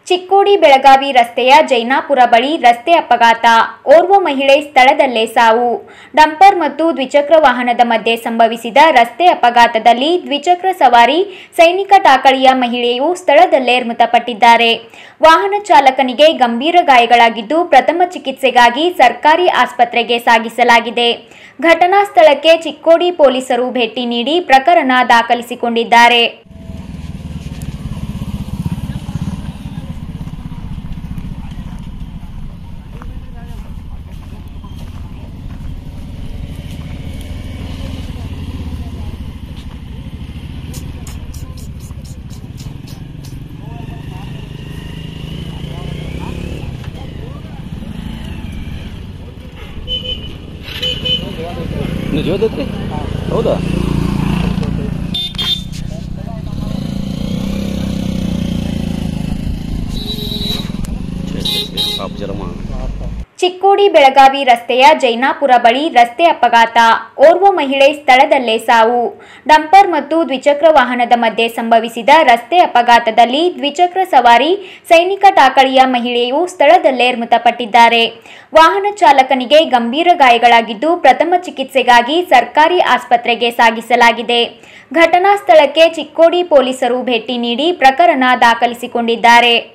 ಚಿಕ್ಕೋಡಿ ಬೆಳಗಾವಿ ರಸ್ತೆಯ ಜೈನಾಪುರ ಬಳಿ ರಸ್ತೆ ಅಪಘಾತ ಓರ್ವ ಮಹಿಳೆ ಸ್ಥಳದಲ್ಲೇ ಸಾವು ಡಂಪರ್ ಮತ್ತು ದ್ವಿಚಕ್ರ ವಾಹನದ ಮಧ್ಯೆ ಸಂಭವಿಸಿದ ರಸ್ತೆ ಅಪಘಾತದಲ್ಲಿ ದ್ವಿಚಕ್ರ ಸವಾರಿ ಸೈನಿಕ ಟಾಕಳಿಯ ಮಹಿಳೆಯು ಸ್ಥಳದಲ್ಲೇ ಮೃತಪಟ್ಟಿದ್ದಾರೆ ವಾಹನ ಚಾಲಕನಿಗೆ ಗಂಭೀರ ಗಾಯಗಳಾಗಿದ್ದು ಪ್ರಥಮ ಚಿಕಿತ್ಸೆಗಾಗಿ ಸರ್ಕಾರಿ ಆಸ್ಪತ್ರೆಗೆ ಸಾಗಿಸಲಾಗಿದೆ ಘಟನಾ ಸ್ಥಳಕ್ಕೆ ಚಿಕ್ಕೋಡಿ ಪೊಲೀಸರು ಭೇಟಿ ನೀಡಿ ಪ್ರಕರಣ ದಾಖಲಿಸಿಕೊಂಡಿದ್ದಾರೆ ನೀವು ಜೋದೈತ್ರಿ ಹೌದಾ ಪಾಪ ಜರಮ ಚಿಕ್ಕೋಡಿ ಬೆಳಗಾವಿ ರಸ್ತೆಯ ಜೈನಾಪುರ ಬಳಿ ರಸ್ತೆ ಅಪಘಾತ ಓರ್ವ ಮಹಿಳೆ ಸ್ಥಳದಲ್ಲೇ ಸಾವು ಡಂಪರ್ ಮತ್ತು ದ್ವಿಚಕ್ರ ವಾಹನದ ಮಧ್ಯೆ ಸಂಭವಿಸಿದ ರಸ್ತೆ ಅಪಘಾತದಲ್ಲಿ ದ್ವಿಚಕ್ರ ಸವಾರಿ ಸೈನಿಕ ಟಾಕಳಿಯ ಮಹಿಳೆಯು ಸ್ಥಳದಲ್ಲೇ ಮೃತಪಟ್ಟಿದ್ದಾರೆ ವಾಹನ ಚಾಲಕನಿಗೆ ಗಂಭೀರ ಗಾಯಗಳಾಗಿದ್ದು ಪ್ರಥಮ ಚಿಕಿತ್ಸೆಗಾಗಿ ಸರ್ಕಾರಿ ಆಸ್ಪತ್ರೆಗೆ ಸಾಗಿಸಲಾಗಿದೆ ಘಟನಾ ಸ್ಥಳಕ್ಕೆ ಚಿಕ್ಕೋಡಿ ಪೊಲೀಸರು ಭೇಟಿ ನೀಡಿ ಪ್ರಕರಣ ದಾಖಲಿಸಿಕೊಂಡಿದ್ದಾರೆ